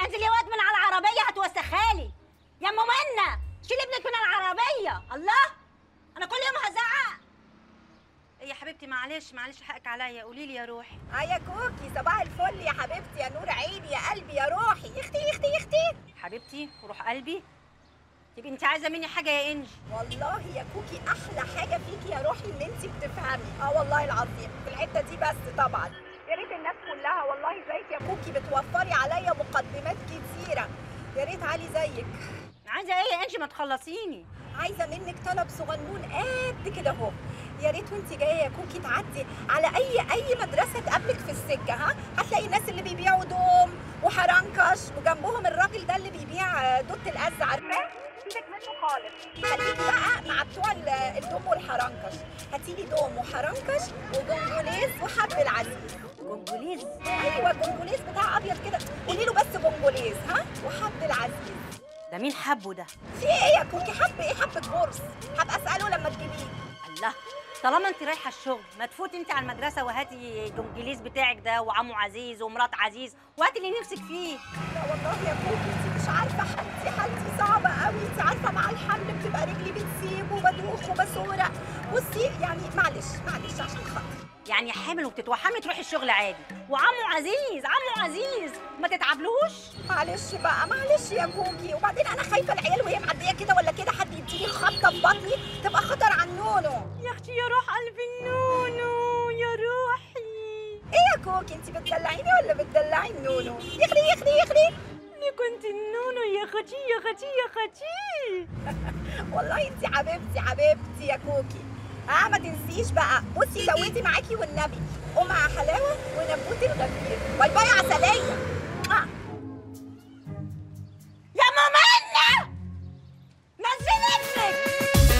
انزل يا واد من على العربيه هتوسخها لي يا ام منى شيل ابنك من العربيه الله انا كل يوم هزعق ايه يا حبيبتي معلش معلش حقك عليا قولي لي يا روحي اه يا كوكي صباح الفل يا حبيبتي يا نور عيني يا قلبي يا روحي يا اختي يا اختي يا اختي حبيبتي وروح قلبي تبقي انت عايزه مني حاجه يا انجي والله يا كوكي احلى حاجه فيكي يا روحي ان انت بتفهمي اه والله العظيم في الحته دي بس طبعا يا ريت الناس كلها والله زيك يا كوكي بتوفري عليا مقدمات كتيره يا ريت علي زيك عايزه ايه يا انجي ما تخلصيني عايزه منك طلب صغنون قد كده اهو يا ريت وانت جايه يا كوكي تعدي على اي اي مدرسه تقابلك في السكه ها هتلاقي الناس اللي بيبيعوا دوم وحرنكش وجنبهم الراجل ده اللي بيبيع آه، دوت الأز عارفاه سيبك منه خالص خليكي بقى مع بتوع ال- الدوم والحرنكش هاتيلي دوم وحرنكش وجونجوليز وحب العزيز جونجوليز ايوه جونجوليز بتاع ابيض كده قولي له بس جونجوليز ها وحب العزيز ده مين حبه ده في ايه يا كوكي حب ايه حب بورس هبقى اساله لما تجيبيه الله طالما انت رايحه الشغل ما تفوتي انت على المدرسه وهاتي جونجليز بتاعك ده وعمو عزيز ومرات عزيز وهاتي اللي نفسك فيه لا والله يا كوكي انت مش عارفه حالتي حالتي صعبه قوي انت عارفه مع الحمل بتبقى رجلي بتسيب وبدوخ وبسورق بصي يعني معلش معلش عشان خاطري يعني حامل وبتتوحمي تروحي الشغل عادي وعمو عزيز عمو عزيز ما تتعبلوش معلش بقى معلش يا كوكي وبعدين انا خايفه العيال وهي معديه كده ولا كده حد يديني خبطه في بطني تبقى خطر على النونو يا اختي يا روح قلبي النونو يا روحي ايه يا كوكي انت بتدلعيني ولا بتدلعي النونو يخلي يخلي يخلي اني كنت النونو يا ختي يا ختي يا ختي والله انت حبيبتي حبيبتي يا كوكي اه ما تنسيش بقى بصي سويتي معاكي والنبي ومع حلاوه ونبوت الغفير باي باي عسليه آه. يا ام منى نزل ابنك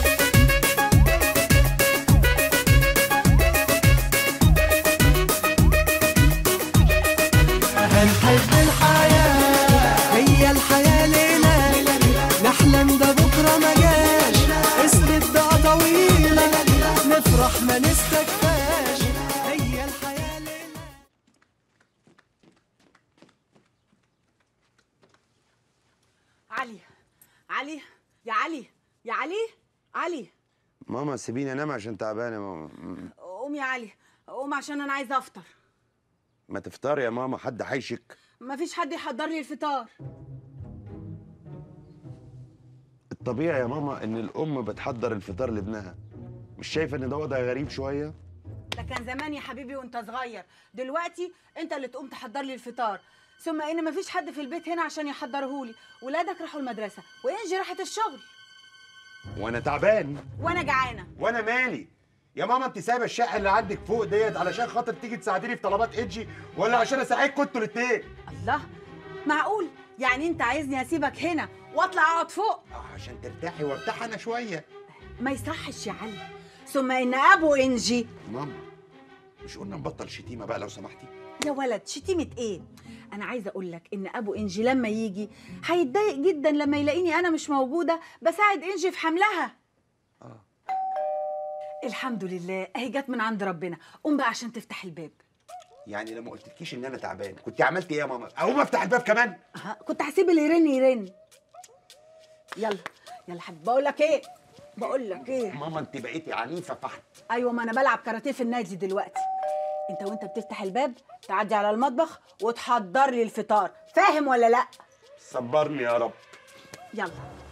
هنحب الحياة هي الحياة ليلة نحلم ده بكرة ما جاش استبداع طويلة نفرح ما نستكفاش هي الحياة ليلة علي علي يا علي يا علي علي ماما سيبيني انام عشان تعبانه يا ماما م- قوم يا علي قوم عشان انا عايزه افطر ما تفطري يا ماما حد هيشك مفيش حد يحضر لي الفطار الطبيعي يا ماما ان الام بتحضر الفطار لابنها مش شايفه ان ده وضع غريب شويه ده كان زمان يا حبيبي وانت صغير دلوقتي انت اللي تقوم تحضر لي الفطار ثم ان مفيش حد في البيت هنا عشان يحضرهولي ولادك راحوا المدرسه وانجي راحت الشغل وانا تعبان وانا جعانه وانا مالي يا ماما انت سايبه الشقه اللي عندك فوق ديت علشان خاطر تيجي تساعديني في طلبات ايدجي ولا عشان اساعدكم انتوا الاثنين الله معقول يعني انت عايزني اسيبك هنا واطلع اقعد فوق عشان ترتاحي وارتاح انا شويه ما يصحش يا علي ثم ان ابو انجي ماما مش قلنا نبطل شتيمه بقى لو سمحتي يا ولد شتيمة ايه؟ أنا عايزة أقول لك إن أبو إنجي لما يجي هيتضايق جدا لما يلاقيني أنا مش موجودة بساعد إنجي في حملها. آه. الحمد لله أهي جت من عند ربنا، قوم بقى عشان تفتح الباب. يعني لما قلتلكيش ان انا تعبان كنت عملت ايه يا ماما اقوم افتح الباب كمان أها كنت هسيب اللي يرن يرن. يلا يلا حبيبي بقول لك إيه؟ بقول لك إيه؟ ماما انت بقيتي عنيفه فحت أيوة ما أنا بلعب كاراتيه في النادي دلوقتي. أنت وأنت بتفتح الباب تعدي على المطبخ وتحضر لي الفطار، فاهم ولا لأ؟ صبرني يا رب يلا